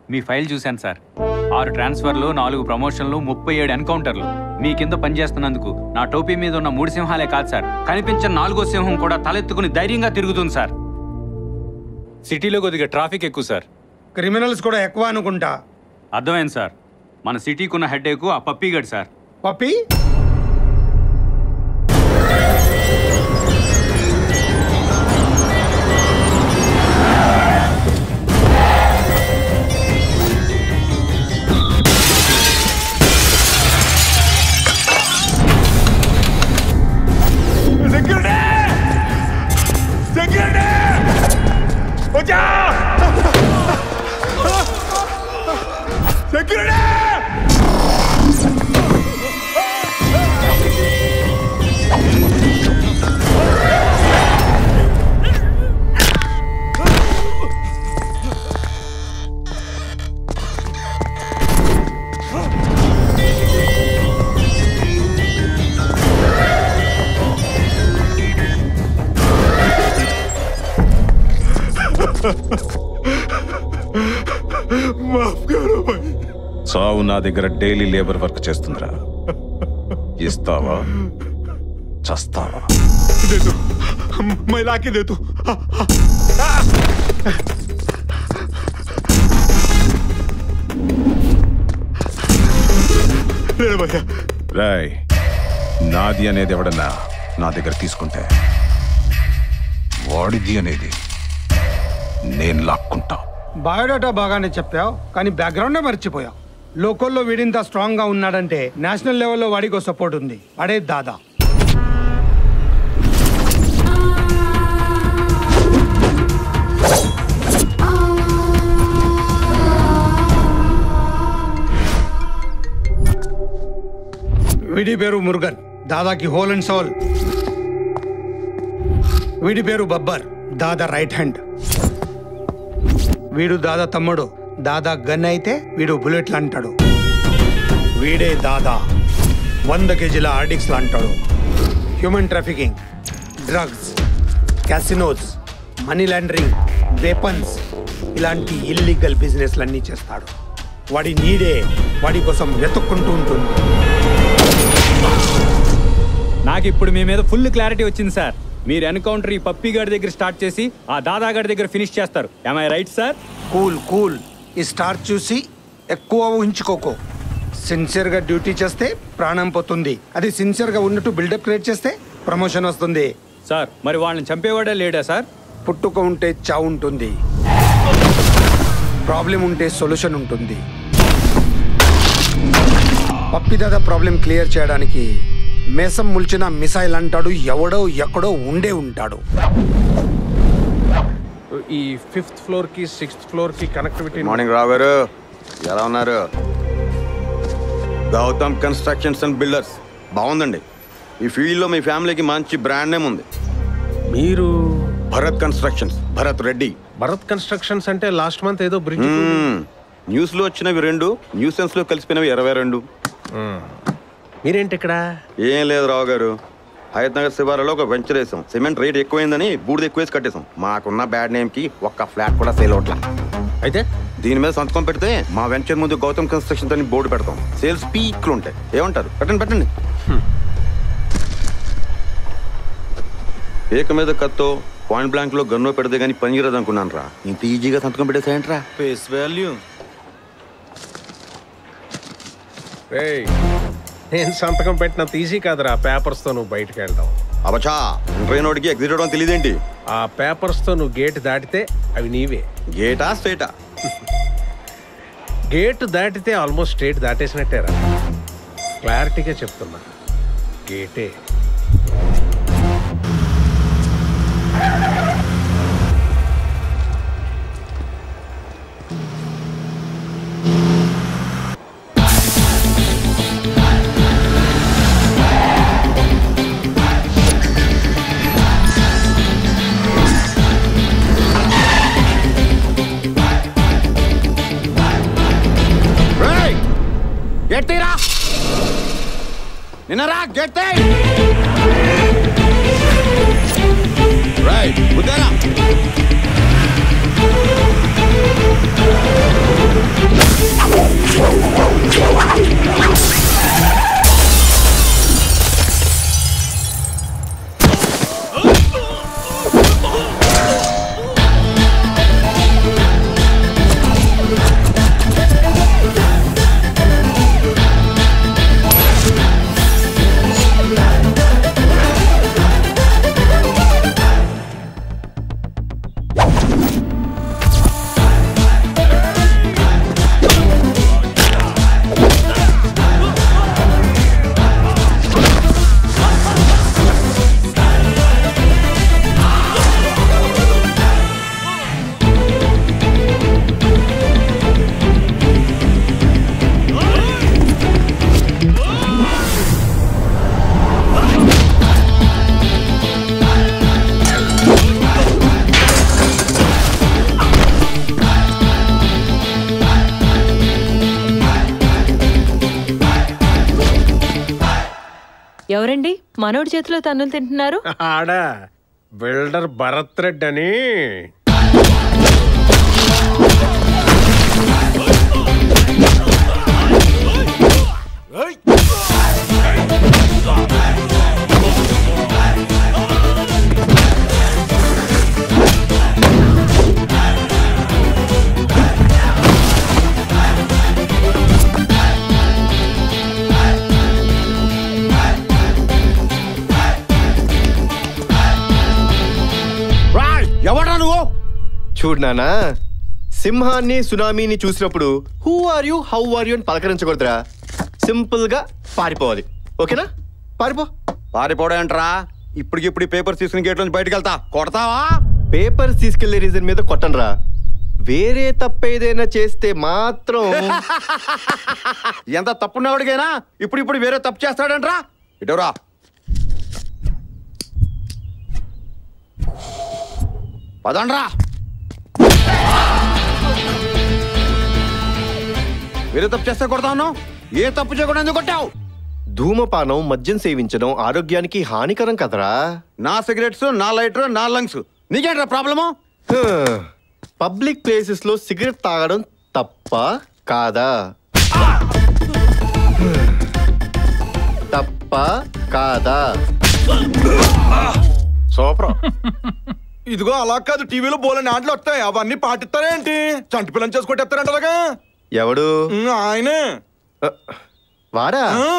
మీ file చూశాను sir ఆరు ట్రాన్స్ఫర్లు నాలుగు ప్రమోషన్లు ముప్పై ఏడు ఎన్కౌంటర్లు మీ కింద పనిచేస్తున్నందుకు నా టోపీ మీద ఉన్న మూడు సింహాలే కాదు సార్ కనిపించిన నాలుగో సింహం కూడా తలెత్తుకుని ధైర్యంగా తిరుగుతుంది సార్ సిటీలో కొద్దిగా ట్రాఫిక్ ఎక్కువ సార్ క్రిమినల్స్ కూడా ఎక్కువ అనుకుంటా అర్థమైంది సార్ మన సిటీకున్న హెడ్ ఎక్కువ ఆ పప్పీగడ్ సార్ పప్పి సావు నా దగ్గర డైలీ లేబర్ వర్క్ చేస్తుందిరా ఇస్తావా చస్తావా मैं ला के दे तू भैया రాయ్ నాది అనేది ఎవడన్నా నా దగ్గర తీసుకుంటే వాడిది అనేది నేను లాక్కుంటా బయోడాటా బాగానే చెప్పావు కానీ బ్యాక్గ్రౌండే మర్చిపోయావు లోకల్లో వీడింత స్ట్రాంగ్ గా ఉన్నాడంటే నేషనల్ లెవెల్లో వాడికో సపోర్ట్ ఉంది అడే దాదా వీడి పేరు మురుగన్ దాదాకి హోల్ అండ్ సోల్ వీడి పేరు బబ్బర్ దాదా రైట్ హ్యాండ్ వీడు దాదా తమ్ముడు దాదా గన్ అయితే వీడు బుల్లెట్లు అంటాడు వీడే దాదా వంద కేజీల ఆర్డిక్స్లు అంటాడు human trafficking drugs casinos money laundering weapons ఇలాంటి ఇల్లీగల్ బిజినెస్లన్నీ చేస్తాడు వాడి నీడే వాడి కోసం వెతుక్కుంటూ ఉంటుంది నాకు ఇప్పుడు మీ మీద ఫుల్ క్లారిటీ వచ్చింది సార్ మీరు ఎన్కౌంటర్ ఈ పప్పీ గారి దగ్గర స్టార్ట్ చేసి ఆ దాదా గారి దగ్గర ఫినిష్ చేస్తారు all right sir cool cool ఈ స్టార్ చూసి ఎక్కువ ఊహించుకోకో సిన్సియర్గా డ్యూటీ చేస్తే ప్రాణం పోతుంది అది సిన్సియర్గా ఉన్నట్టు బిల్డప్ క్రియేట్ చేస్తే ప్రమోషన్ వస్తుంది సార్ మరి వాళ్ళని చంపేవాడే లేడా సార్ పుట్టుక ఉంటే చావు ఉంటుంది ప్రాబ్లం ఉంటే సొల్యూషన్ ఉంటుంది పప్పిదాద ప్రాబ్లం క్లియర్ చేయడానికి మేసం ముల్చిన మిసైల్ అంటాడు ఎవడో ఎక్కడో ఉండే ఉంటాడు ఈ ఫిఫ్త్ ఫ్లోర్ కి సిక్స్త్ ఫ్లోర్ కి కనెక్టివిటీ మార్నింగ్ రావు గారు ఎలా ఉన్నారు గౌతమ్ కన్స్ట్రక్షన్స్ అండ్ బిల్డర్స్ బాగుందండి ఈ ఫీల్డ్లో మీ ఫ్యామిలీకి మంచి బ్రాండ్ నేమ్ ఉంది మీరు భరత్ కన్స్ట్రక్షన్స్ భరత్ రెడ్డి భరత్ కన్స్ట్రక్షన్స్ అంటే లాస్ట్ మంత్ ఏదో బ్రిడ్జ్ మ్మ్. న్యూస్లో వచ్చినవి రెండు న్యూసెన్స్లో కలిసిపోయినవి ఇరవై రెండు మీరేంటి ఇక్కడ ఏం లేదు రావు గారు హయత్ నగర్ శివారాలో ఒక వెంచర్ వేసాం సిమెంట్ రేట్ ఎక్కువైందని బూడిద ఎక్కువ వేసి కట్టేసాం మాకున్న బ్యాడ్ నేమ్ కి ఒక్క ఫ్లాట్ కూడా సేల్ అవట్లా అయితే దీని మీద సంతకం పెడితే మా వెంచర్ ముందు గౌతమ్ కన్స్ట్రక్షన్ అని బోర్డు పెడతాం సేల్స్ పీక్లు ఉంటాయి ఏమంటారు పెట్టండి పెట్టండి ఏక మీద కత్తో పాయింట్ బ్లాంక్ లో గన్నో పెడితే గానీ పనికిరదు అనుకున్నాను రా ఇంత ఈజీగా సంతకం పెట్టేసాయంట్రా ఫేస్ వాల్యూ రేయ్, నేను సంతకం పెట్టినంత ఈజీ కాదురా పేపర్స్ తో నువ్వు బయటకు వెళ్ళడం అవచా ట్రైన్ నోటికి ఎగ్జిట్ అవడం తెలియదేంటి ఆ పేపర్స్ తో నువ్వు గేట్ దాటితే అవి నీవే గేటా స్ట్రేటా గేట్ దాటితే ఆల్మోస్ట్ స్టేట్ దాటేసినట్టేరా క్లారిటీగా చెప్తున్నా గేటే గేట్ తీరా నిన్నరా గేట్ తీ రైట్ ఉద్దారా ఎవరండి మనోడి చేతిలో తన్నులు తింటున్నారు ఆడ బిల్డర్ భరత్ రెడ్డి అని ఎవడా నువ్వు చూడు నానా సింహాన్ని సునామీని చూసినప్పుడు who are you how are you అని పలకరించకూడదురా సింపుల్ గా పారిపోవాలి ఓకేనా పారిపో పారిపోవడంట్రా ఇప్పటికిప్పుడు ఈ పేపర్స్ తీసుకుని గేట్ నుంచి బయటకు వెళ్తా కొడతావా పేపర్స్ తీసుకెళ్లే రీజన్ మీద కొట్టనరా వేరే తప్పేదైనా చేస్తే మాత్రం ఎంత తప్పున్నవాడికైనా ఇప్పుడు ఇప్పుడు వేరే తప్పు చేస్తాడంట్రా ఇటవరా పదండ్రా వేరే తప్పు చేస్తే కొడతా ఉన్నావు ఏ తప్పు చేయకుండా ఎందుకు కొట్టావు ధూమపానం మద్యం సేవించడం ఆరోగ్యానికి హానికరం కదరా నా సిగరెట్స్ నా లైటర్ నా లంగ్స్ నీకేంట్రా ప్రాబ్లము పబ్లిక్ ప్లేసెస్ లో సిగరెట్ తాగడం తప్ప కాదా తప్ప కాదా సూపర్ ఇదిగో అలా కాదు టీవీలో బోలని ఆటలు వస్తాయి అవన్నీ పాటిస్తారేంటి చంటి పిల్లని చేసుకొట్టేస్తారంట అలాగా ఎవడు ఉమ్, ఆయనే ఆ, వాడా ఆ.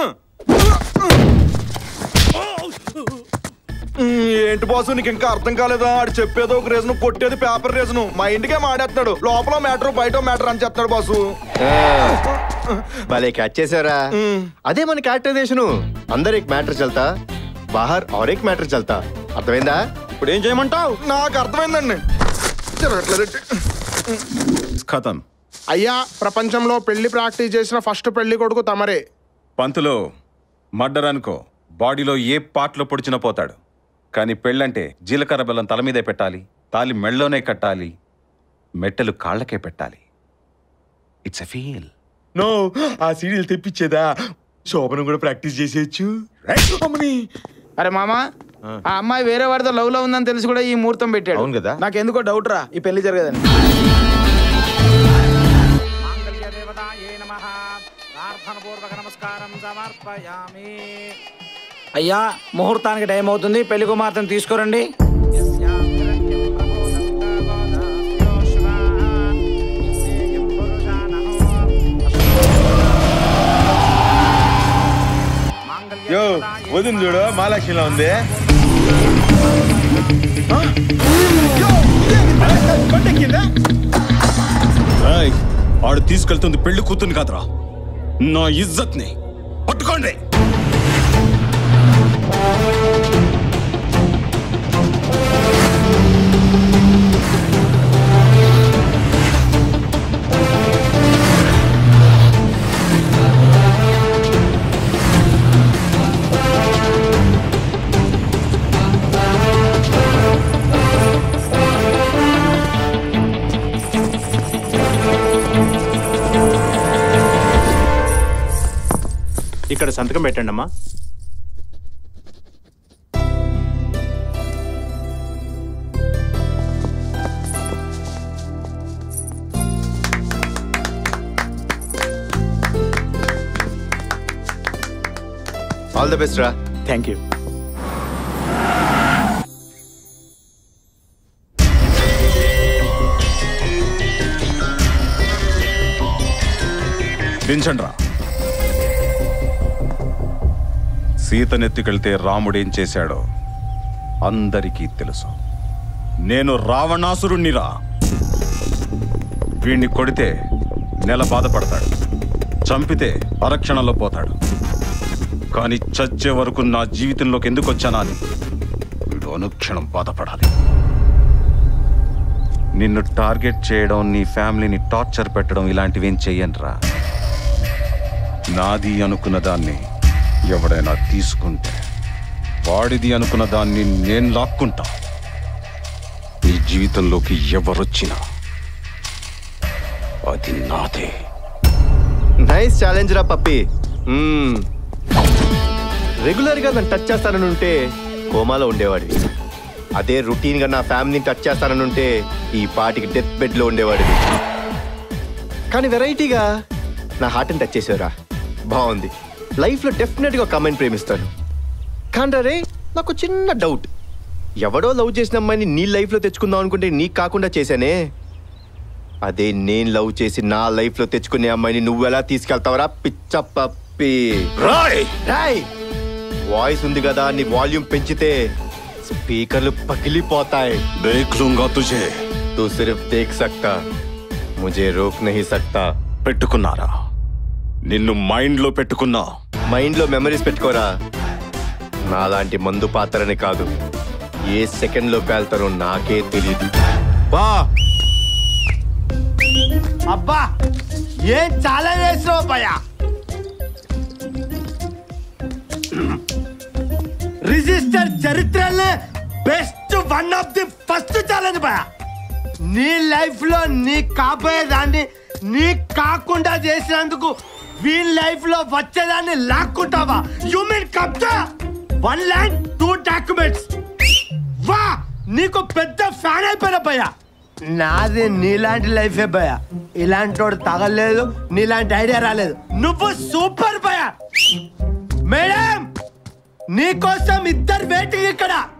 ఉమ్, ఏంటి బాసు నీకు ఇంకా అర్థం కాలేదా ఆడు చెప్పేది ఒక రీజన్ కొట్టేది పేపర్ రీజన్ మా ఇంటికే మాడేస్తున్నాడు లోపల మ్యాటర్ బయట మ్యాటర్ అని చెప్తాడు బాసు ఆ, భలే క్యాచ్ చేసారా ఉమ్. అదే మన క్యారెక్టరైజేషన్ అందరు एक मैटर चलता बाहर और एक मैटर चलता అర్థమైందా ఇప్పుడు ఏం చేయమంటావు నాకు అర్థమైందండి తిరగట్లేదండి ఖతం అయ్యా ప్రపంచంలో పెళ్లి ప్రాక్టీస్ చేసిన ఫస్ట్ పెళ్లి కొడుకు తమరే పంతులు మర్డర్ అనుకో బాడీలో ఏ పార్ట్లో పొడిచినా పోతాడు కానీ పెళ్ళంటే జీలకర్ర బెల్లం తల మీదే పెట్టాలి తాలి మెళ్ళలోనే కట్టాలి మెట్టలు కాళ్ళకే పెట్టాలి ఇట్స్ ఎ ఫీల్ నో ఆ సీరియల్ తెప్పించేదా శోభనం కూడా ప్రాక్టీస్ చేసేయచ్చు అమ్మని అరే మామ ఆ అమ్మాయి వేరే వాడితో లవ్ లో ఉందని తెలిసి కూడా ఈ ముహూర్తం పెట్టాడు అవును కదా? నాకు ఎందుకో డౌట్ రా ఈ పెళ్లి జరగదని అయ్యా ముహూర్తానికి టైం అవుతుంది పెళ్లి కుమార్తెను తీసుకురండి యో వదిన చూడు మహాలక్ష్మిలా ఉంది ఏయ్, ఆడు తీసుకెళ్తుంది పెళ్లి కూతుని కాదురా నా ఇజ్జత్ ని పట్టుకోండి ఇక్కడ సంతకం పెట్టండి అమ్మా ఆల్ ద బెస్ట్ రా థ్యాంక్ యూ దించండ్రా సీతనెత్తుకెళ్తే రాముడేం చేశాడో అందరికీ తెలుసు నేను రావణాసురుణ్ణిరా వీణ్ణి కొడితే నెల బాధపడతాడు చంపితే అరక్షణలో పోతాడు కానీ చచ్చే వరకు నా జీవితంలోకి ఎందుకు వచ్చానా అని వీడు అనుక్షణం బాధపడాలి నిన్ను టార్గెట్ చేయడం నీ ఫ్యామిలీని టార్చర్ పెట్టడం ఇలాంటివేం చెయ్యనురా నాది అనుకున్న దాన్ని ఎవడైనా తీసుకుంటే వాడిది అనుకున్న దాన్ని నేను లాక్కుంటా నీ జీవితంలోకి ఎవరొచ్చినా అది నాదే నైస్ ఛాలెంజ్ రా పప్పి మ్మ్. రెగ్యులర్గా నన్ను టచ్ చేస్తానని ఉంటే కోమాలో ఉండేవాడివి అదే రొటీన్గా నా ఫ్యామిలీని టచ్ చేస్తానని ఉంటే ఈ పాటికి డెత్ బెడ్లో ఉండేవాడివి కానీ వెరైటీగా నా హార్ట్ని టచ్ చేసావురా బాగుంది లైఫ్లో డెఫినెట్గా ఒక అమ్మాయిని ప్రేమిస్తాను కానీ రే నాకు చిన్న డౌట్ ఎవడో లవ్ చేసిన అమ్మాయిని నీ లైఫ్లో తెచ్చుకుందాం అనుకుంటే నీకు కాకుండా చేశానే అదే నేను లవ్ చేసి నా లైఫ్లో తెచ్చుకునే అమ్మాయిని నువ్వెలా తీసుకెళ్తావరా పిచ్చ పప్పి రాయ్ రాయ్ వాయిస్ ఉంది కదా నీ వాల్యూమ్ పెంచితే స్పీకర్లు పగిలిపోతాయి దేఖ్ లూంగా తుజే तू सिर्फ देख सकता मुझे रोक नहीं सकता పెట్టుకున్నారా నిన్ను మైండ్ లో పెట్టుకున్నా మైండ్ లో మెమరీస్ పెట్టుకోరా నాలాంటి మందు పాత్రని కాదు ఏ సెకండ్ లో పేల్తారో నాకే తెలియదు బా అబ్బా ఏం చాలా వేసినావు భయ్యా రిజిస్టర్ చరిత్రలో best one of the first challenge భయ నీ లైఫ్ లో నీ కాబోయేదాన్ని నీ కాకుండా చేసినందుకు వీళ్ళ లైఫ్ లో వచ్చేదాన్ని లాక్కుంటావా యు మీన్ కబ్జా వన్ ల్యాండ్ టూ డాక్యుమెంట్స్ వా నీకు పెద్ద ఫ్యాన్ అయిపోయిన భయ్యా నాది నీలాంటి లైఫే భయ ఇలాంటి వాడు తగలేదు నీలాంటి ఐడియా రాలేదు నువ్వు సూపర్ భయ మేడం నీకోసం ఇద్దరు వెయిటింగ్ ఇక్కడ